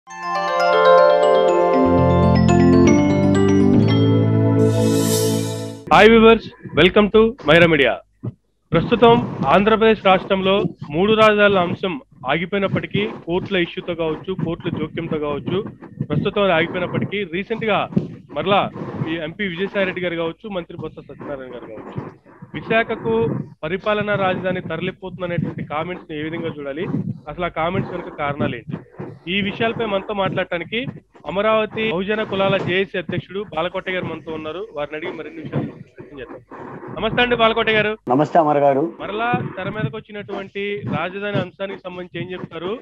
Hi viewers welcome to Myra media ప్రస్తుతం ఆంధ్రప్రదేశ్ రాష్ట్రంలో మూడు రాజధానుల అంశం ఆగిపోయినప్పటికీ కోర్టుల ఇష్యూతో కావచ్చు కోర్టుల జోక్యంతో కావచ్చు ప్రస్తుతం అది ఆగిపోయినప్పటికీ రీసెంట్ గా మరలా ఈ ఎంపీ విజయసాయి రెడ్డి గారు కావచ్చు మంత్రి బొత్స సత్యనారాయణ గారు కావచ్చు విశాఖకు పరిపాలనా రాజధాని తరలిపోతుందనేటువంటి కామెంట్స్ ని ఏ విధంగా చూడాలి అసలు ఆ కామెంట్స్ వెనుక కారణాలు ఏంటి ఈ విషయాలపై మనతో మాట్లాడటానికి అమరావతి బహుజన కులాల జేఏసీ అధ్యక్షుడు బాలకోట గారు మనతో ఉన్నారు వారిని అడిగి మరిన్ని విషయాలు ప్రయత్నం చేద్దాం నమస్తే అండి బాలకోట గారు నమస్తే అమర్ గారు మరలా తెర మీదకి వచ్చినటువంటి రాజధాని అంశానికి సంబంధించి ఏం చెప్తారు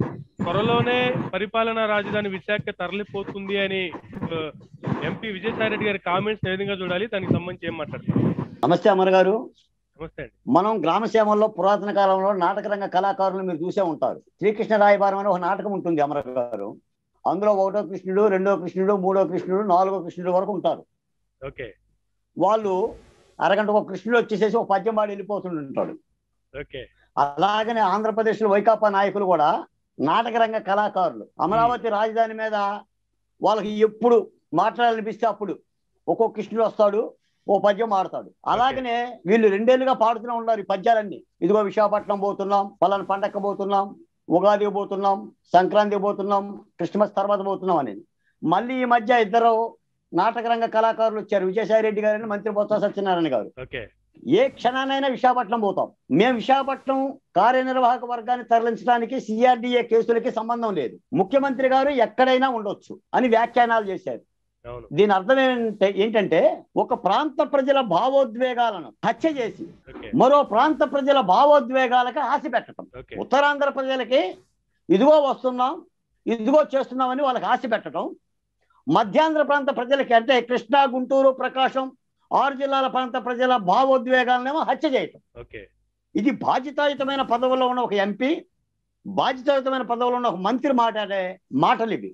త్వరలోనే పరిపాలనా రాజధాని విశాఖ తరలిపోతుంది అని ఆ, ఎంపీ విజయసాయి రెడ్డి గారి కామెంట్స్ ఏ విధంగా చూడాలి దానికి సంబంధించి ఏం మాట్లాడతారు నమస్తే అమర్ గారు నమస్తే అండి మనం గ్రామ సేవల్లో పురాతన కాలంలో నాటక రంగ కళాకారులు మీరు చూసే ఉంటారు శ్రీకృష్ణ రాయబారం అనే ఒక నాటకం ఉంటుంది అమర్ గారు అందులో ఒకటో కృష్ణుడు రెండో కృష్ణుడు మూడో కృష్ణుడు నాలుగో కృష్ణుడు వరకు ఉంటారు ఓకే వాళ్ళు అరగంట ఒక కృష్ణుడు వచ్చేసేసి ఒక పద్యం పాడి వెళ్ళిపోతుంటాడు ఓకే అలాగనే ఆంధ్రప్రదేశ్ లో వైకాపా నాయకులు కూడా నాటక రంగ కళాకారులు అమరావతి రాజధాని మీద వాళ్ళకి ఎప్పుడు మాట్లాడాలనిపిస్తే అప్పుడు ఒక్కో కృష్ణుడు వస్తాడు ఓ పద్యం ఆడతాడు అలాగనే వీళ్ళు రెండేళ్లుగా పాడుతూనే ఉన్నారు ఈ పద్యాలన్నీ ఇదిగో విశాఖపట్నం పోతున్నాం పలానా పండగ పోతున్నాం ఉగాదికి పోతున్నాం సంక్రాంతికి పోతున్నాం క్రిస్మస్ తర్వాత పోతున్నాం అనేది మళ్ళీ ఈ మధ్య ఇద్దరు నాటక రంగ కళాకారులు వచ్చారు విజయసాయి రెడ్డి గారు మంత్రి బొత్స సత్యనారాయణ గారు ఓకే ఏ క్షణానైనా విశాఖపట్నం పోతాం మేము విశాఖపట్నం కార్యనిర్వాహక వర్గాన్ని తరలించడానికి సిఆర్డిఏ కేసులకి సంబంధం లేదు ముఖ్యమంత్రి గారు ఎక్కడైనా ఉండొచ్చు అని వ్యాఖ్యానాలు చేశారు అవును దీని అర్థం ఏంటంటే ఏంటంటే ఒక ప్రాంత ప్రజల భావోద్వేగాలను హత్య చేసి ఓకే మరో ప్రాంత ప్రజల భావోద్వేగాలకు ఆశ పెట్టడం ఓకే ఉత్తరాంధ్ర ప్రజలకి ఇదిగో వస్తున్నాం ఇదిగో చేస్తున్నామని వాళ్ళకి ఆశ పెట్టడం మధ్యాంధ్ర ప్రాంత ప్రజలకి అంటే కృష్ణా గుంటూరు ప్రకాశం ఆరు జిల్లాల ప్రాంత ప్రజల భావోద్వేగాలనేమో హత్య చేయటం ఓకే ఇది బాధ్యతాయుతమైన పదవుల్లో ఉన్న ఒక ఎంపీ బాధ్యతాయుతమైన పదవుల్లో ఉన్న ఒక మంత్రి మాట్లాడే మాటలు ఇవి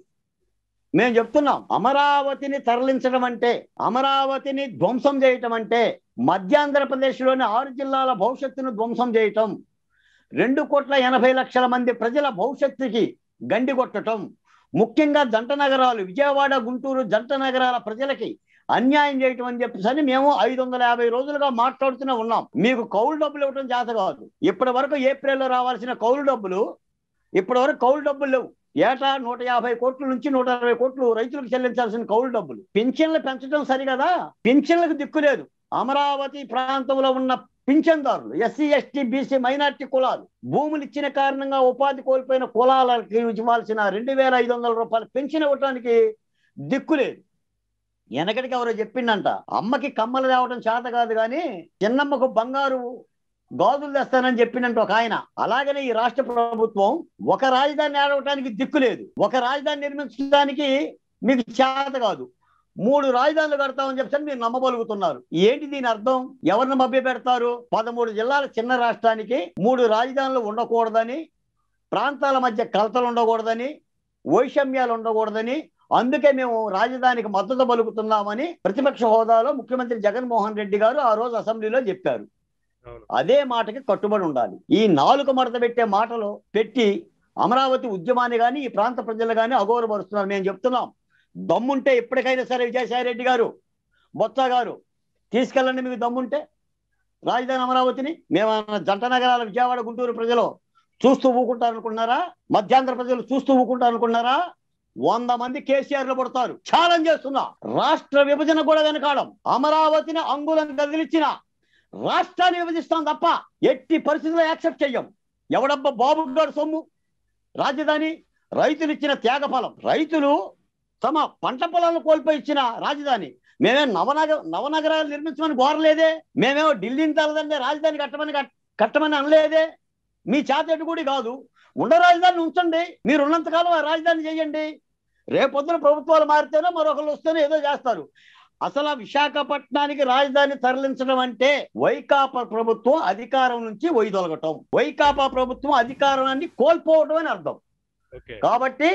మేము చెప్తున్నాం అమరావతిని తరలించడం అంటే అమరావతిని ధ్వంసం చేయటం అంటే మధ్యాంధ్రప్రదేశ్లోని ఆరు జిల్లాల భవిష్యత్తును ధ్వంసం చేయటం రెండు కోట్ల ఎనభై లక్షల మంది ప్రజల భవిష్యత్తుకి గండి కొట్టడం ముఖ్యంగా జంట నగరాలు విజయవాడ గుంటూరు జంట నగరాల ప్రజలకి అన్యాయం చేయటం అని చెప్పేసి మేము ఐదు వందల యాభై రోజులుగా మాట్లాడుతూనే ఉన్నాం మీకు కౌలు డబ్బులు ఇవ్వడం చేత కాదు ఇప్పటి వరకు ఏప్రిల్లో రావాల్సిన కౌలు డబ్బులు ఇప్పటి వరకు కౌలు డబ్బులు లేవు ఏటా నూట యాభై కోట్ల నుంచి నూట అరవై కోట్లు రైతులకు చెల్లించాల్సిన కౌలు డబ్బులు పింఛన్లు పెంచడం సరిగదా పింఛన్లకు దిక్కు లేదు అమరావతి ప్రాంతంలో ఉన్న పింఛన్దారులు ఎస్సీ ఎస్టీ బీసీ మైనార్టీ కులాలు భూములు ఇచ్చిన కారణంగా ఉపాధి కోల్పోయిన కులాలకి ఇవ్వాల్సిన రెండు వేల ఐదు వందల రూపాయలు పెన్షన్ ఇవ్వటానికి దిక్కు లేదు వెనకటికి ఎవరో చెప్పిండంట అమ్మకి కమ్మలు తేవడం చేత కాదు కానీ చిన్నమ్మకు బంగారు గాజులు తెస్తానని చెప్పిండంట ఒక ఆయన అలాగనే ఈ రాష్ట్ర ప్రభుత్వం ఒక రాజధాని ఏడవటానికి దిక్కు లేదు ఒక రాజధాని నిర్మించడానికి మీకు చేత కాదు మూడు రాజధానులు కడతామని చెప్పని మీరు నమ్మబలుగుతున్నారు ఏంటి దీని అర్థం ఎవరిని మభ్య పెడతారు పదమూడు జిల్లాల చిన్న రాష్ట్రానికి మూడు రాజధానులు ఉండకూడదని ప్రాంతాల మధ్య కలతలు ఉండకూడదని వైషమ్యాలు ఉండకూడదని అందుకే మేము రాజధానికి మద్దతు పలుకుతున్నామని ప్రతిపక్ష హోదాలో ముఖ్యమంత్రి జగన్మోహన్ రెడ్డి గారు ఆ రోజు అసెంబ్లీలో చెప్పారు అవును అదే మాటకి కట్టుబడి ఉండాలి ఈ నాలుగు మడత పెట్టే మాటలు పెట్టి అమరావతి ఉద్యమాన్ని కానీ ఈ ప్రాంత ప్రజలు కానీ అగౌరవపరుస్తున్నారు మేము చెప్తున్నాం దమ్ముంటే ఎప్పటికైనా సరే విజయసాయి రెడ్డి గారు బొత్స గారు తీసుకెళ్ళండి మీకు దమ్ముంటే రాజధాని అమరావతిని మేము జంట నగరాల విజయవాడ గుంటూరు ప్రజలు చూస్తూ ఊకుంటారనుకున్నారా మధ్యాంధ్ర ప్రజలు చూస్తూ ఊకుంటారనుకున్నారా వంద మంది కేసీఆర్ లో పడతారు ఛాలెంజ్ చేస్తున్నా రాష్ట్ర విభజన కూడా వెనకాడం అమరావతిని అంగుళం కదిలిచ్చిన రాష్ట్రాన్ని విభజిస్తాం తప్ప ఎట్టి పరిస్థితుల్లో యాక్సెప్ట్ చెయ్యం ఎవడబ్బా బాబు గారు సొమ్ము రాజధాని రైతులు ఇచ్చిన త్యాగఫలం రైతులు తమ పంట పొలాలను కోల్పోయి ఇచ్చిన రాజధాని మేమే నవనగ నవనగరాలు నిర్మించమని కోరలేదే మేమేమో ఢిల్లీని తలదండే రాజధాని కట్టమని కట్- కట్టమని అనలేదే మీ చేతటి కూడా కాదు ఉన్న రాజధాని ఉంచండి మీరు ఉన్నంతకాలం ఆ రాజధాని చేయండి రేపొద్దున ప్రభుత్వాలు మారితేనే మరొకరు వస్తేనే ఏదో చేస్తారు అసలు ఆ విశాఖపట్నానికి రాజధాని తరలించడం అంటే వైకాపా ప్రభుత్వం అధికారం నుంచి వైదొలగటం వైకాపా ప్రభుత్వం అధికారాన్ని కోల్పోవటం అని అర్థం ఓకే కాబట్టి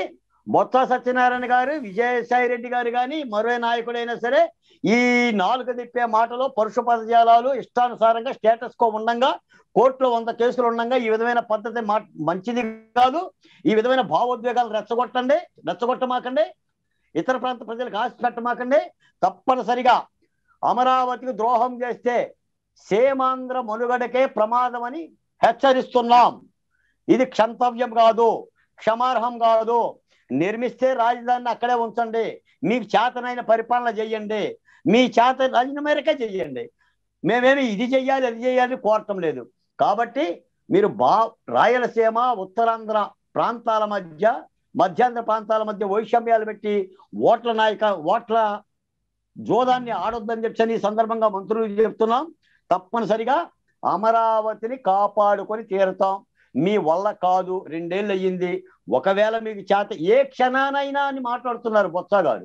బొత్స సత్యనారాయణ గారు విజయసాయి రెడ్డి గారు కానీ మరో నాయకుడైనా సరే ఈ నాలుగు తిప్పే మాటలో పరుష పదజాలాలు ఇష్టానుసారంగా స్టేటస్ కో ఉండంగా కోర్టులో వంద కేసులు ఉండంగా ఈ విధమైన పద్ధతి మా మంచిది కాదు ఈ విధమైన భావోద్వేగాలు రెచ్చగొట్టండి రెచ్చగొట్టమాకండి ఇతర ప్రాంత ప్రజలకు ఆశ పెట్టమాకండి తప్పనిసరిగా అమరావతికి ద్రోహం చేస్తే సేమాంధ్ర మనుగడకే ప్రమాదమని హెచ్చరిస్తున్నాం ఇది క్షంతవ్యం కాదు క్షమార్హం కాదు నిర్మిస్తే రాజధానిని అక్కడే ఉంచండి మీకు చేతనైన పరిపాలన చెయ్యండి మీ చేత రాజధాని మేరకే చెయ్యండి మేమేమి ఇది చెయ్యాలి అది చెయ్యాలి కోరటం లేదు కాబట్టి మీరు బా రాయలసీమ ఉత్తరాంధ్ర ప్రాంతాల మధ్య మధ్యాంధ్ర ప్రాంతాల మధ్య వైషమ్యాలు పెట్టి ఓట్ల నాయక ఓట్ల జోదాన్ని ఆడొద్దని చెప్పి ఈ సందర్భంగా మంత్రులు చెప్తున్నాం తప్పనిసరిగా అమరావతిని కాపాడుకొని తీరుతాం మీ వల్ల కాదు రెండేళ్ళు అయ్యింది ఒకవేళ మీకు చేత ఏ క్షణానైనా అని మాట్లాడుతున్నారు బొత్స గారు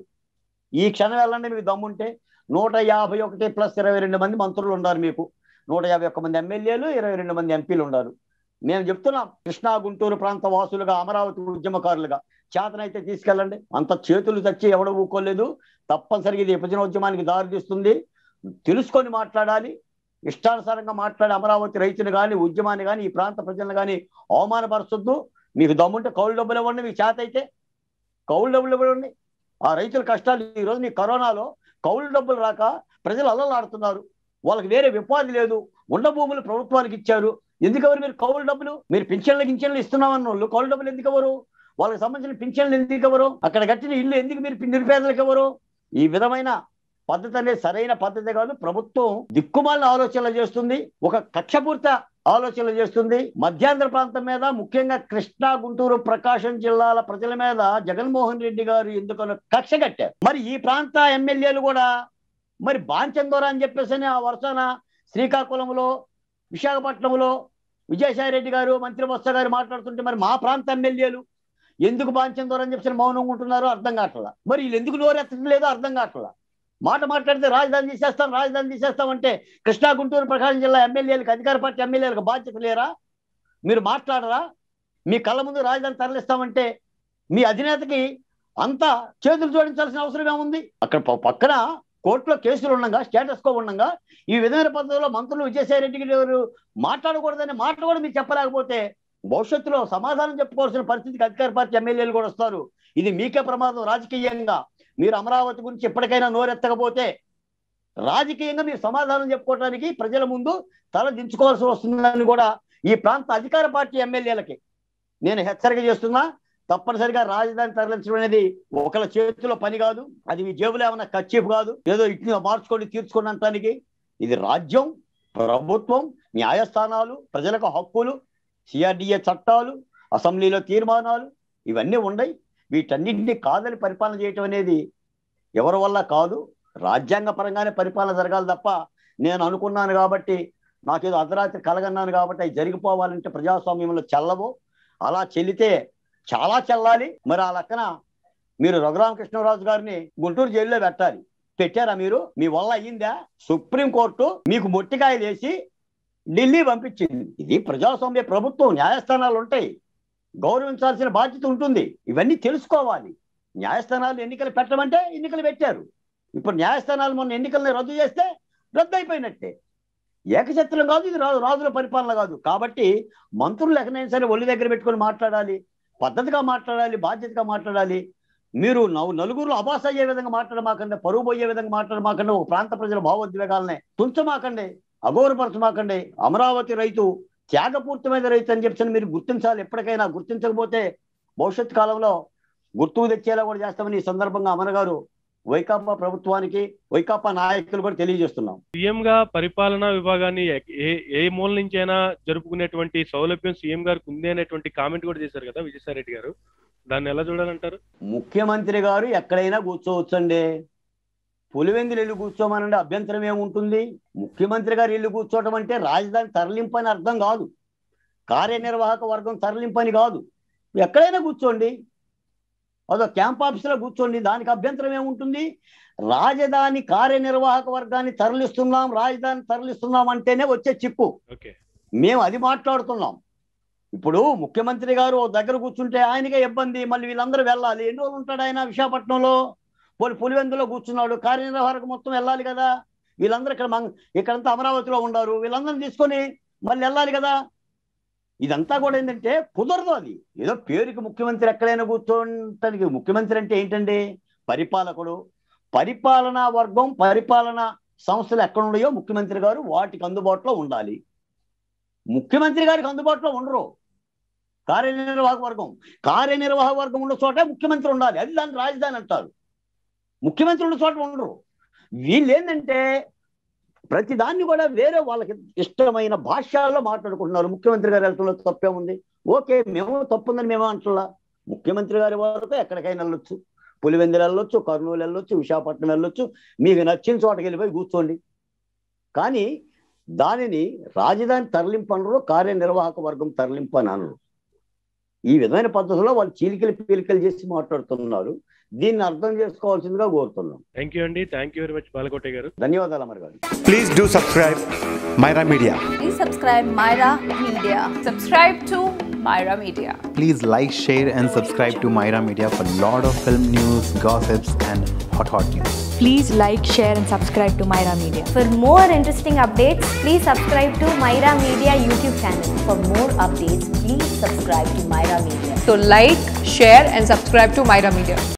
ఈ క్షణం వెళ్ళండి మీకు దమ్ముంటే నూట యాభై ఒకటి ప్లస్ ఇరవై రెండు మంది మంత్రులు ఉన్నారు మీకు నూట యాభై ఒక్క మంది ఎమ్మెల్యేలు ఇరవై రెండు మంది ఎంపీలు ఉన్నారు మేము చెప్తున్నాం కృష్ణా గుంటూరు ప్రాంత వాసులుగా అమరావతి ఉద్యమకారులుగా చేతనైతే తీసుకెళ్ళండి అంత చేతులు తెచ్చి ఎవడ ఊకోలేదు తప్పనిసరిగా ఇది విభజనోద్యమానికి దారితీస్తుంది తెలుసుకొని మాట్లాడాలి ఇష్టానుసారంగా మాట్లాడి అమరావతి రైతులు కానీ ఉద్యమాన్ని కానీ ఈ ప్రాంత ప్రజలను కానీ అవమానపరచొద్దు మీకు దమ్ముంటే కౌలు డబ్బులు ఇవ్వండి మీకు చేత అయితే కౌలు డబ్బులు ఇవ్వండి ఆ రైతుల కష్టాలు ఈ రోజు మీ కరోనాలో కౌలు డబ్బులు రాక ప్రజలు అల్లలాడుతున్నారు వాళ్ళకి వేరే ఉపాధి లేదు ఉండ భూములు ప్రభుత్వానికి ఇచ్చారు ఎందుకు ఎవరు మీరు కౌలు డబ్బులు మీరు పింఛన్లు గింఛన్లు ఇస్తున్నామన్న వాళ్ళు కౌలు డబ్బులు ఎందుకు ఎవరు వాళ్ళకి సంబంధించిన పింఛన్లు ఎందుకు ఎవరు అక్కడ కట్టిన ఇల్లు ఎందుకు మీరు నిరుపేదలకు ఎవరు ఈ విధమైన పద్ధతి అనేది సరైన పద్ధతి కాదు ప్రభుత్వం దిక్కుమాలిన ఆలోచనలు చేస్తుంది ఒక కక్షపూర్త ఆలోచనలు చేస్తుంది మధ్యాంధ్ర ప్రాంతం మీద ముఖ్యంగా కృష్ణా గుంటూరు ప్రకాశం జిల్లాల ప్రజల మీద జగన్మోహన్ రెడ్డి గారు ఎందుకనో కక్ష కట్టారు మరి ఈ ప్రాంత ఎమ్మెల్యేలు కూడా మరి బాంచందోర అని చెప్పేసి ఆ వర్షాన శ్రీకాకుళంలో విశాఖపట్నంలో విజయసాయి రెడ్డి గారు మంత్రి బొత్స గారు మాట్లాడుతుంటే మరి మా ప్రాంత ఎమ్మెల్యేలు ఎందుకు బాంచందోర అని చెప్పేసి మౌనంగా ఉంటున్నారో అర్థం కావట్లా మరి వీళ్ళు ఎందుకు నోరెత్తడం లేదో అర్థం కావట్లా మాట మాట్లాడితే రాజధాని తీసేస్తాం రాజధాని తీసేస్తాం అంటే కృష్ణా గుంటూరు ప్రకాశం జిల్లా ఎమ్మెల్యేలకు అధికార పార్టీ ఎమ్మెల్యేలకు బాధ్యత లేరా మీరు మాట్లాడరా మీ కళ్ళ ముందు రాజధాని తరలిస్తామంటే మీ అధినేతకి అంతా చేతులు జోడించాల్సిన అవసరం ఏముంది అక్కడ ప- పక్కన కోర్టులో కేసులు ఉండగా స్టేటస్ కో ఉండగా ఈ విధమైన పద్ధతిలో మంత్రులు విజయసాయి రెడ్డి గారు మాట్లాడకూడదనే మాట కూడా మీరు చెప్పలేకపోతే భవిష్యత్తులో సమాధానం చెప్పుకోవాల్సిన పరిస్థితికి అధికార పార్టీ ఎమ్మెల్యేలు కూడా వస్తారు ఇది మీకే ప్రమాదం రాజకీయంగా మీరు అమరావతి గురించి ఎప్పటికైనా నోరెత్తకపోతే రాజకీయంగా మీరు సమాధానం చెప్పుకోవడానికి ప్రజల ముందు తల దించుకోవాల్సి వస్తుందని కూడా ఈ ప్రాంత అధికార పార్టీ ఎమ్మెల్యేలకి నేను హెచ్చరిక చేస్తున్నా తప్పనిసరిగా రాజధాని తరలించడం అనేది ఒకళ్ళ చేతిలో పని కాదు అది మీ జేబులో ఏమన్నా కచ్చీఫ్ కాదు ఏదో ఇట్ని మార్చుకొని తీర్చుకున్నంతానికి ఇది రాజ్యం ప్రభుత్వం న్యాయస్థానాలు ప్రజలకు హక్కులు సిఆర్డిఏ చట్టాలు అసెంబ్లీలో తీర్మానాలు ఇవన్నీ ఉన్నాయి వీటన్నింటినీ కాదని పరిపాలన చేయటం అనేది ఎవరి వల్ల కాదు రాజ్యాంగ పరంగానే పరిపాలన జరగాలి తప్ప నేను అనుకున్నాను కాబట్టి నాకేదో అర్ధరాత్రి కలగన్నాను కాబట్టి అవి జరిగిపోవాలంటే ప్రజాస్వామ్యంలో చెల్లవు అలా చెల్లితే చాలా చెల్లాలి మరి ఆ లెక్కన మీరు రఘురామకృష్ణరాజు గారిని గుంటూరు జైల్లో పెట్టాలి పెట్టారా మీరు మీ వల్ల అయ్యిందా సుప్రీంకోర్టు మీకు మొట్టికాయలు వేసి ఢిల్లీ పంపించింది ఇది ప్రజాస్వామ్య ప్రభుత్వం న్యాయస్థానాలు ఉంటాయి గౌరవించాల్సిన బాధ్యత ఉంటుంది ఇవన్నీ తెలుసుకోవాలి న్యాయస్థానాలు ఎన్నికలు పెట్టమంటే ఎన్నికలు పెట్టారు ఇప్పుడు న్యాయస్థానాలు మొన్న ఎన్నికల్ని రద్దు చేస్తే రద్దు అయిపోయినట్టే ఏకఛత్రం కాదు ఇది రాజు రాజుల పరిపాలన కాదు కాబట్టి మంత్రులు ఎక్కడైనా సరే ఒళ్ళు దగ్గర పెట్టుకొని మాట్లాడాలి పద్ధతిగా మాట్లాడాలి బాధ్యతగా మాట్లాడాలి మీరు నవ్వు నలుగురు అబాస అయ్యే విధంగా మాట్లాడమాకండి పరువు పోయే విధంగా మాట్లాడమాకండి ఒక ప్రాంత ప్రజల భావోద్వేగాలనే తుంచమాకండి అగౌరవపరచమాకండి అమరావతి రైతు త్యాగపూర్తమైన రైతు అని చెప్పి మీరు గుర్తించాలి ఎప్పటికైనా గుర్తించకపోతే భవిష్యత్ కాలంలో గుర్తుకు తెచ్చేలా కూడా చేస్తామని ఈ సందర్భంగా అమర గారు వైకాపా ప్రభుత్వానికి వైకాపా నాయకులు కూడా తెలియజేస్తున్నాం సీఎం గా పరిపాలనా విభాగాన్ని ఏ- ఏ ఏ మూల నుంచి అయినా జరుపుకునేటువంటి సౌలభ్యం సీఎం గారికి ఉంది అనేటువంటి కామెంట్ కూడా చేశారు కదా విజయసాయి రెడ్డి గారు దాన్ని ఎలా చూడాలంటారు ముఖ్యమంత్రి గారు ఎక్కడైనా కూర్చోవచ్చండి పులివెందులు ఇల్లు కూర్చోమనండి అభ్యంతరం ఏముంటుంది ముఖ్యమంత్రి గారు ఇల్లు కూర్చోవటం అంటే రాజధాని తరలింపు అని అర్థం కాదు కార్యనిర్వాహక వర్గం తరలింపు అని కాదు ఎక్కడైనా కూర్చోండి అదో క్యాంప్ ఆఫీసులో కూర్చోండి దానికి అభ్యంతరం ఏముంటుంది రాజధాని కార్యనిర్వాహక వర్గాన్ని తరలిస్తున్నాం రాజధాని తరలిస్తున్నాం అంటేనే వచ్చే చిక్కు ఓకే మేము అది మాట్లాడుతున్నాం ఇప్పుడు ముఖ్యమంత్రి గారు ఓ దగ్గర కూర్చుంటే ఆయనకే ఇబ్బంది మళ్ళీ వీళ్ళందరూ వెళ్ళాలి ఎన్ని రోజులు ఉంటాడు ఆయన విశాఖపట్నంలో పోలి పులివెందులో కూర్చున్నాడు కార్యనిర్వాహకు మొత్తం వెళ్ళాలి కదా వీళ్ళందరూ ఇక్కడ మన ఇక్కడంతా అమరావతిలో ఉన్నారు వీళ్ళందరిని తీసుకొని మళ్ళీ వెళ్ళాలి కదా ఇదంతా కూడా ఏంటంటే కుదరదు అది ఏదో పేరుకి ముఖ్యమంత్రి ఎక్కడైనా కూర్చోటానికి ముఖ్యమంత్రి అంటే ఏంటండి పరిపాలకుడు పరిపాలనా వర్గం పరిపాలనా సంస్థలు ఎక్కడ ఉన్నాయో ముఖ్యమంత్రి గారు వాటికి అందుబాటులో ఉండాలి ముఖ్యమంత్రి గారికి అందుబాటులో ఉండరు కార్యనిర్వాహక వర్గం కార్యనిర్వాహక వర్గం ఉన్న చోట ముఖ్యమంత్రి ఉండాలి అది దాని రాజధాని అంటారు ముఖ్యమంత్రి ఉన్న చోట ఉండరు వీళ్ళు ఏంటంటే ప్రతి దాన్ని కూడా వేరే వాళ్ళకి ఇష్టమైన భాష్యాల్లో మాట్లాడుకుంటున్నారు ముఖ్యమంత్రి గారు వెళ్తున్న తప్పే ఉంది ఓకే మేము తప్పుందని మేము అంటున్నా ముఖ్యమంత్రి గారి వరకు ఎక్కడికైనా వెళ్ళొచ్చు పులివెందులు వెళ్ళొచ్చు కర్నూలు వెళ్ళొచ్చు విశాఖపట్నం వెళ్ళొచ్చు మీకు నచ్చిన చోటకి వెళ్ళిపోయి కూర్చోండి కానీ దానిని రాజధాని తరలింపు అనరు కార్యనిర్వాహక వర్గం తరలింపు అని అనరు ఈ విధమైన పద్ధతిలో వాళ్ళు చీలికలు పీలికలు చేసి మాట్లాడుతున్నారు దీన్ని అర్థం చేసుకోవాల్సిందిగా కోరుతున్నాం థ్యాంక్ యూ అండి thank you very much Balakota గారు ధన్యవాదాలు అమర్ గారు Please do subscribe Myra Media. Please subscribe Myra Media. Subscribe to Myra Media. Please like, share, and subscribe to Myra Media for lot of film news, gossips, and hot hot news. Please like, share, and subscribe to Myra Media. For more interesting updates, please subscribe to Myra Media YouTube channel. For more updates, please subscribe to Myra Media. So like, share and subscribe to Myra Media.